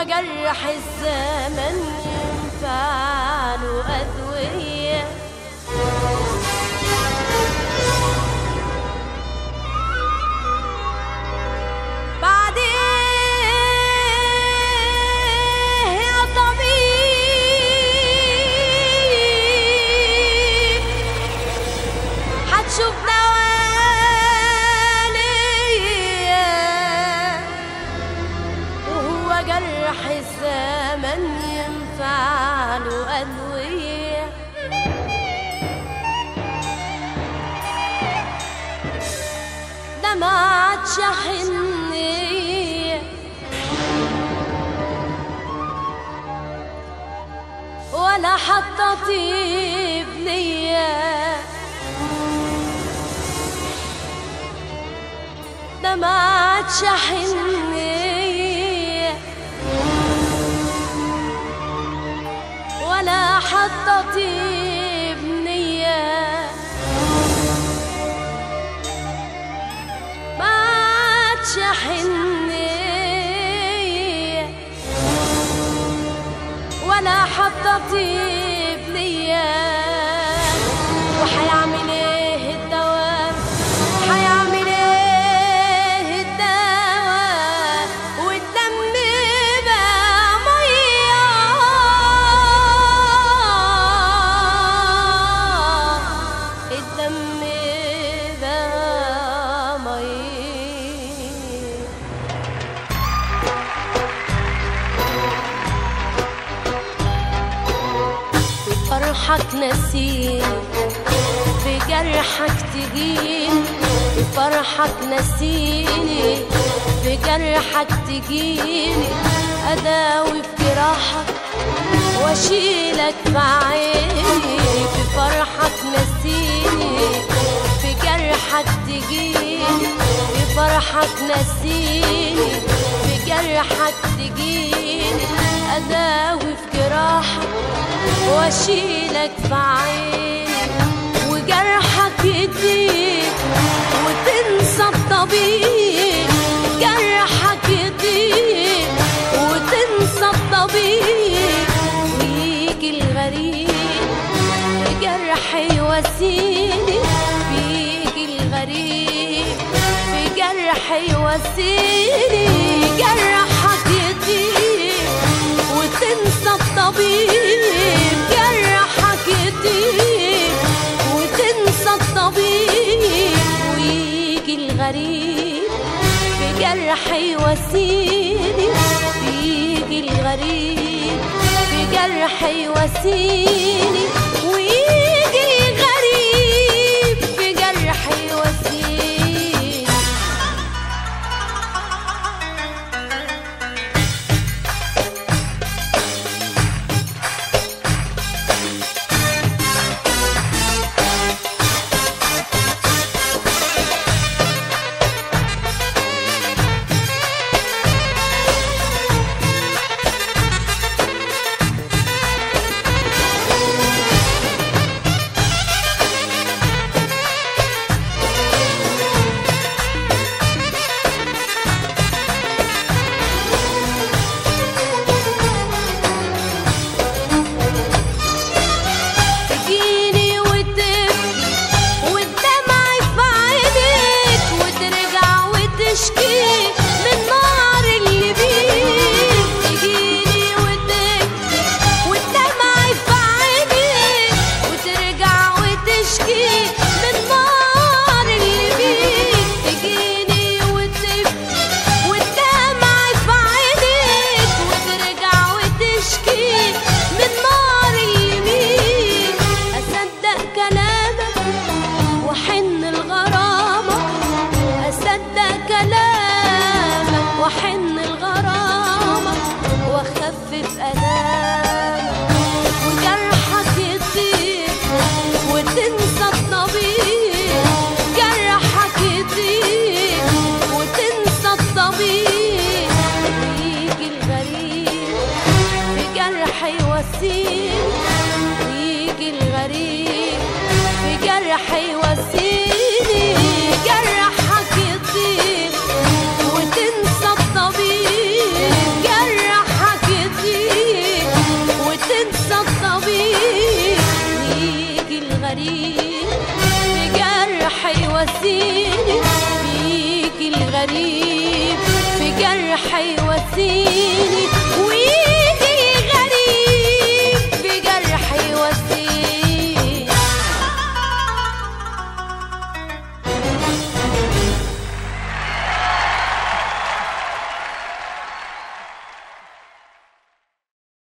جرح الزمن ينفع له أدوية بعد إيه يا طبيب هتشوف دوالية وهو جرح الزمن ينفع له أدوية ده ما عادش حنية ولا حتى طيب نية ده ما عادش حنية ولا حتى طيب نية ما عادش حنية ولا حتى طيب نية وحيعمل ايه الدواء حيعمل ايه الدواء والدم بقى ميه الدم بقى ميه بفرحك نسيني بجرحك تجيني بفرحك نسيني بجرحك تجيني أداوي في جراحك واشيلك في عيني بفرحك نسيني بجرحك تجيني بفرحك نسيني بجرحك تجيني أداوي في جراحك واشيلك في عيني وجرحك يديك وتنسى الطبيب جرحك يديك وتنسى الطبيب ويجي الغريب بجرح يواسيني بيجي الغريب بجرح يواسيني جرحك يديك وتنسى الطبيب جرحك يديك وتنسى الطبيب ويجي الغريب بجرح يواسيني بيجي الغريب بجرح يواسيني ويجي الغريب بجرح يواسيني يواسيني